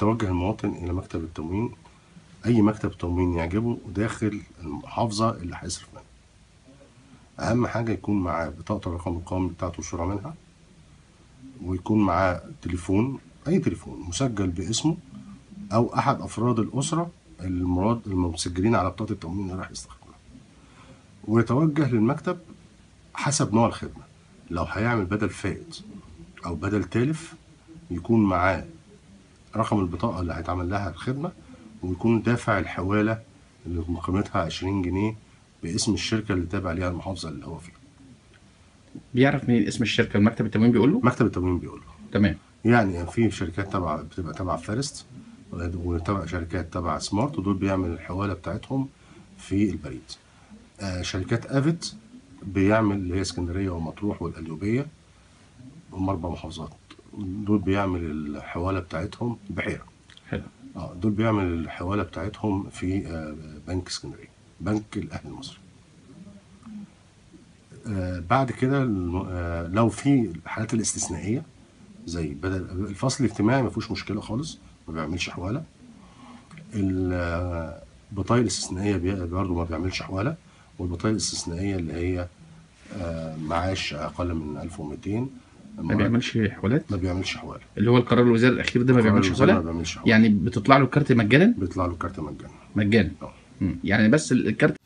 يتوجه المواطن الى مكتب التموين اي مكتب تموين يعجبه داخل المحافظه اللي هيصرف منها اهم حاجه يكون معاه بطاقه الرقم القومي بتاعته وصوره منها ويكون معاه تليفون اي تليفون مسجل باسمه او احد افراد الاسره المراد المسجلين على بطاقه التموين اللي راح يستخدمها ويتوجه للمكتب حسب نوع الخدمه لو هيعمل بدل فائت او بدل تالف يكون معاه رقم البطاقه اللي هيتعمل لها الخدمه ويكون دافع الحواله اللي قيمتها 20 جنيه باسم الشركه اللي تابع ليها المحافظه اللي هو فيها بيعرف منين اسم الشركه المكتب التموين بيقول له مكتب التموين بيقول له تمام يعني في شركات تبع بتبقى تبع فارست وتبع شركات تبع سمارت ودول بيعمل الحواله بتاعتهم في البريد آه شركات افيت بيعمل اللي هي اسكندريه ومطروح والقليوبيه هم اربع محافظات دول بيعمل الحواله بتاعتهم بحيره حلو اه دول بيعمل الحواله بتاعتهم في آه بنك اسكندريه بنك الاهلي المصري آه بعد كده الم- آه لو في الحالات الاستثنائيه زي بدل الفصل الاجتماعي ما فيهوش مشكله خالص ما بيعملش حواله البطايق الاستثنائيه بي- برضه ما بيعملش حواله والبطايق الاستثنائيه اللي هي آه، معاش اقل من 1200 ما بيعملش حوالات ما بيعملش حواله اللي هو القرار الوزاري الاخير ده ما بيعملش ما حوالات بيعملش حواله يعني بتطلع له الكارت مجانا بيطلع له كارت مجانا مجانا آه. مم. يعني بس الكارت